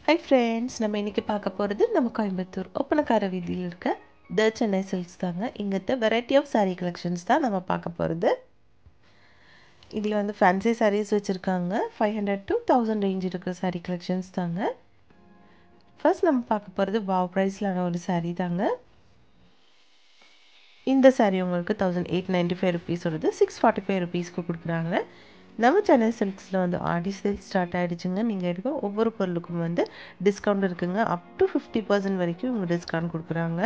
hi friends நம்ம இன்றைக்கி பார்க்க போகிறது நம்ம கோயம்புத்தூர் ஒப்பனக்கார வீதியில் இருக்க த சென்னை சில்க்ஸ் தாங்க இங்கத்த வெரைட்டி ஆஃப் saree கலெக்ஷன்ஸ் தான் நம்ம பார்க்க போகிறது இதில் வந்து ஃபேன்சி sarees வச்சுருக்காங்க five hundred to thousand range இருக்கிற saree கலெக்ஷன்ஸ் தாங்க ஃபர்ஸ்ட் நம்ம பார்க்க போகிறது வாவ் ப்ரைஸிலான ஒரு saree தாங்க இந்த saree உங்களுக்கு தௌசண்ட் எயிட் நைன்ட்டி ஃபைவ் ருபீஸோடது சிக்ஸ் ஃபார்ட்டி ஃபைவ் ருபீஸ்க்கு கொடுக்குறாங்க நம்ம சென்னை சில்க்ஸில் வந்து ஆடி சேல் ஸ்டார்ட் ஆகிடுச்சுங்க நீங்கள் எடுக்க ஒவ்வொரு பொருளுக்கும் வந்து டிஸ்கவுண்ட் இருக்குங்க அப் டு ஃபிஃப்டி பர்சன்ட் வரைக்கும் இவங்க டிஸ்கவுண்ட் கொடுக்குறாங்க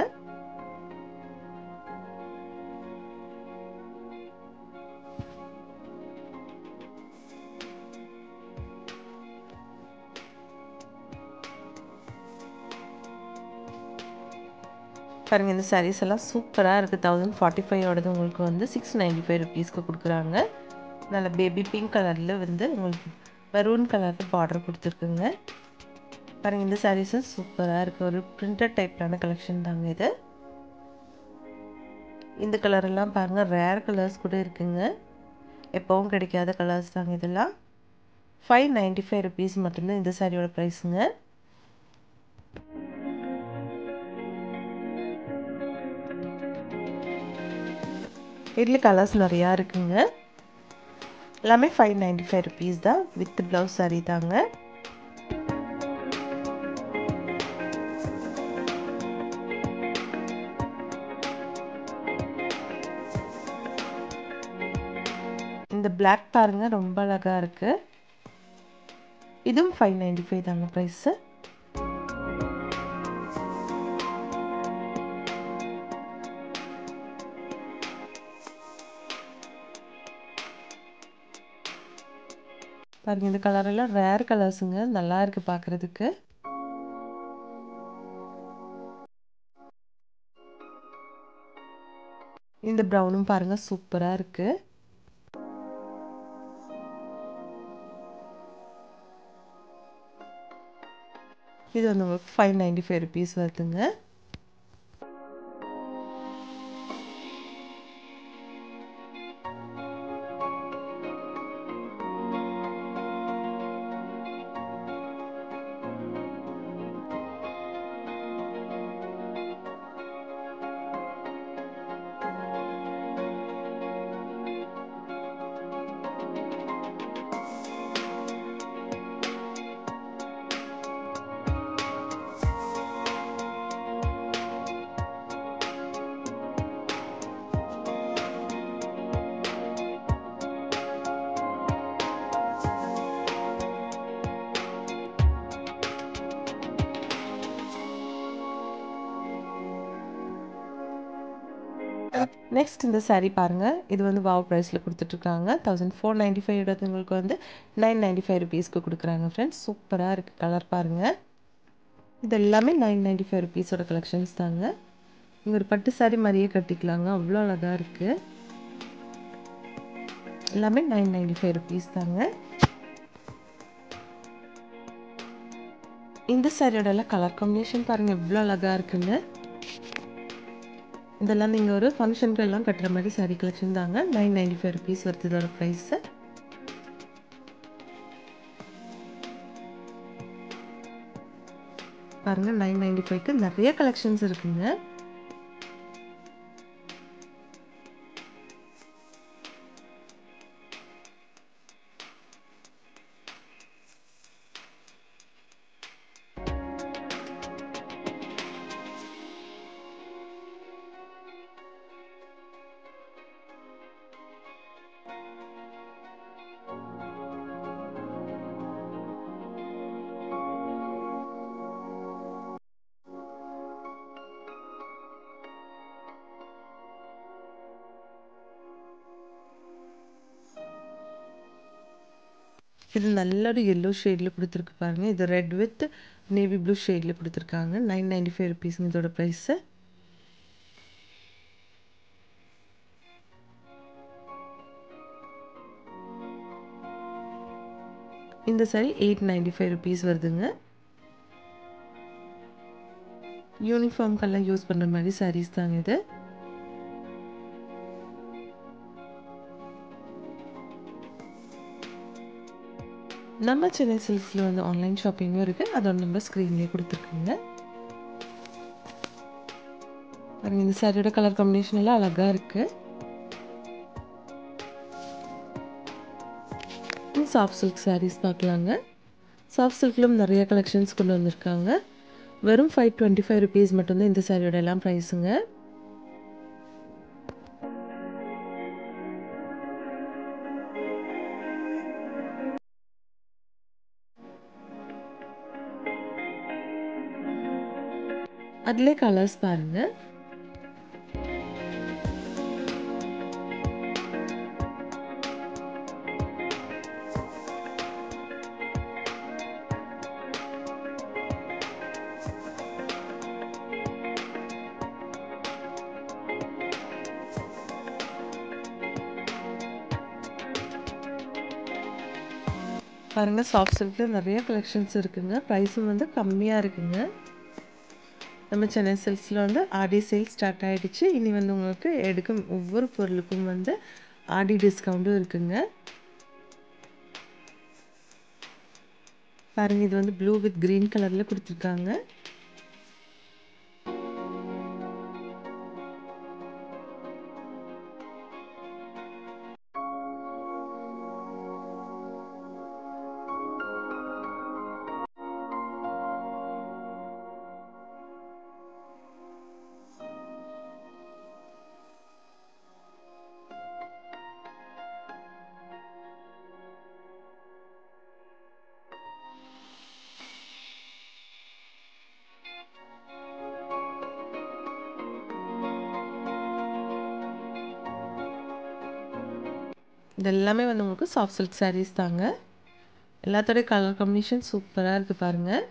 பாருங்க இந்த sarees எல்லாம் சூப்பராக இருக்குது தௌசண்ட் ஃபார்ட்டி ஃபைவோடது உங்களுக்கு வந்து சிக்ஸ் நைன்ட்டி ஃபைவ் ருபீஸ்க்கு கொடுக்குறாங்க நல்ல பேபி பிங்க் கலரில் வந்து உங்களுக்கு மெரூன் கலரில் பார்டர் கொடுத்துருக்குங்க பாருங்கள் இந்த சாரீஸும் சூப்பராக இருக்குது ஒரு பிரிண்டட் டைப்லான கலெக்ஷன் தாங்க இது இந்த கலரெல்லாம் பாருங்கள் ரேர் கலர்ஸ் கூட இருக்குங்க எப்போவும் கிடைக்காத கலர்ஸ் தாங்க இதெல்லாம் ஃபைவ் நைன்ட்டி ஃபைவ் ருபீஸ் மட்டும்தான் இந்த சாரியோட ப்ரைஸுங்க இதில் கலர்ஸ் நிறையா இருக்குங்க எல்லாமே ஃபைவ் நைன்டி ஃபைவ் ருபீஸ் தான் வித் ப்ளவுஸ் சாரீ தாங்க இந்த பிளாக் பாருங்க ரொம்ப அழகாக இருக்கு இதுவும் ஃபைவ் நைன்டி ஃபைவ் தாங்க ப்ரைஸு பாருங்க இந்த கலர் எல்லாம் ரேர் கலர்ஸுங்க நல்லா இருக்கு பார்க்கறதுக்கு இந்த ப்ரௌனும் பாருங்க சூப்பரா இருக்கு இது வந்து உங்களுக்கு ஃபைவ் நைன்டி ஃபைவ் ருபீஸ் வருதுங்க நெக்ஸ்ட் இந்த சாரீ பாருங்கள் இது வந்து வாவ் ப்ரைஸில் கொடுத்துட்ருக்காங்க தௌசண்ட் ஃபோர் நைன்ட்டி ஃபைவ் உங்களுக்கு வந்து நைன் நைன்ட்டி ஃபைவ் ருபீஸ்க்கு கொடுக்குறாங்க ஃப்ரெண்ட்ஸ் சூப்பராக இருக்குது கலர் பாருங்கள் இது எல்லாமே நைன் நைன்ட்டி ஃபைவ் ருபீஸோட கலெக்ஷன்ஸ் தாங்க இங்கே ஒரு பட்டு சாரீ மாதிரியே கட்டிக்கலாங்க அவ்வளோ அழகாக இருக்குது எல்லாமே நைன் நைன்ட்டி ஃபைவ் ருபீஸ் தாங்க இந்த சாரியோட எல்லாம் கலர் காம்பினேஷன் பாருங்கள் எவ்வளோ அழகாக இருக்குன்னு இதெல்லாம் நீங்கள் ஒரு ஃபங்க்ஷனுக்கு எல்லாம் கட்டுற மாதிரி சாரீ கலெக்ஷன் தாங்க நைன் நைன்டி ஃபைவ் ருபீஸ் வருது இதோட ப்ரைஸு பாருங்கள் நைன் நைன்டி ஃபைவ்க்கு நிறைய கலெக்ஷன்ஸ் இருக்குங்க இது நல்ல ஒரு எல்லோ ஷேடில் கொடுத்துருக்கு பாருங்க இது ரெட் வித் நேவி ப்ளூ ஷேடில் கொடுத்துருக்காங்க நைன் நைன்டி ஃபைவ் ருபீஸுங்க இதோட ப்ரைஸு இந்த saree eight ninety five rupees வருதுங்க யூனிஃபார்ம்க்கெல்லாம் யூஸ் பண்ணுற மாதிரி சாரீஸ் தாங்க இது நம்ம சென்னை சில்க்ஸில் வந்து ஆன்லைன் ஷாப்பிங்கும் இருக்குது அதோட நம்பர் ஸ்க்ரீன்லேயே கொடுத்துருக்குங்க பாருங்க இந்த சாரியோட கலர் காம்பினேஷன் எல்லாம் அழகாக இருக்குது சாஃப்ட் சில்க் சாரீஸ் பார்க்கலாங்க சாஃப்ட் சில்க்லும் நிறைய கலெக்ஷன்ஸ் கொண்டு வந்திருக்காங்க வெறும் ஃபைவ் டுவெண்ட்டி ஃபைவ் ருபீஸ் மட்டும்தான் இந்த சாரியோட எல்லாம் ப்ரைஸுங்க அதிலே கலர்ஸ் பாருங்கள் பாருங்கள் சாஃப்ட் சில்கில் நிறைய கலெக்ஷன்ஸ் இருக்குங்க ப்ரைஸும் வந்து கம்மியாக இருக்குங்க நம்ம சென்னை சில்க்ஸில் வந்து ஆடி சேல் ஸ்டார்ட் ஆகிடுச்சு இனி வந்து உங்களுக்கு எடுக்கும் ஒவ்வொரு பொருளுக்கும் வந்து ஆடி டிஸ்கவுண்ட்டும் இருக்குங்க பாருங்கள் இது வந்து ப்ளூ வித் க்ரீன் கலரில் கொடுத்துருக்காங்க இது எல்லாமே வந்து உங்களுக்கு சாஃப்ட் சில்க் சாரீஸ் தாங்க எல்லாத்தோடைய கலர் காம்பினேஷன் சூப்பராக இருக்குது பாருங்கள்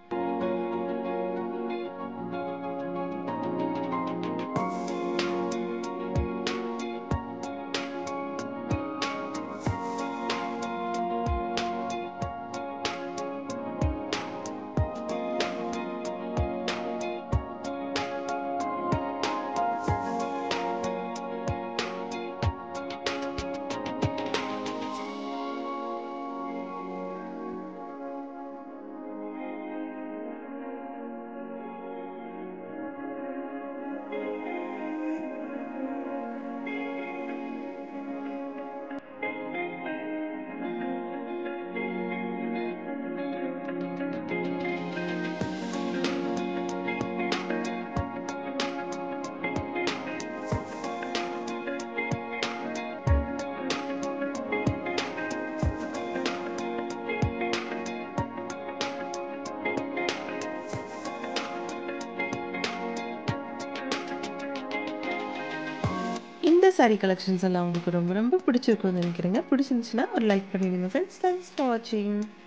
இந்த சாரீ கலெக்ஷன்ஸ் எல்லாம் உங்களுக்கு ரொம்ப ரொம்ப பிடிச்சிருக்கும்னு நினைக்கிறேங்க பிடிச்சிருந்துச்சுன்னா ஒரு லைக் பண்ணிடுங்க ஃப்ரெண்ட்ஸ் தேங்க்ஸ் ஃபார் வாட்சிங்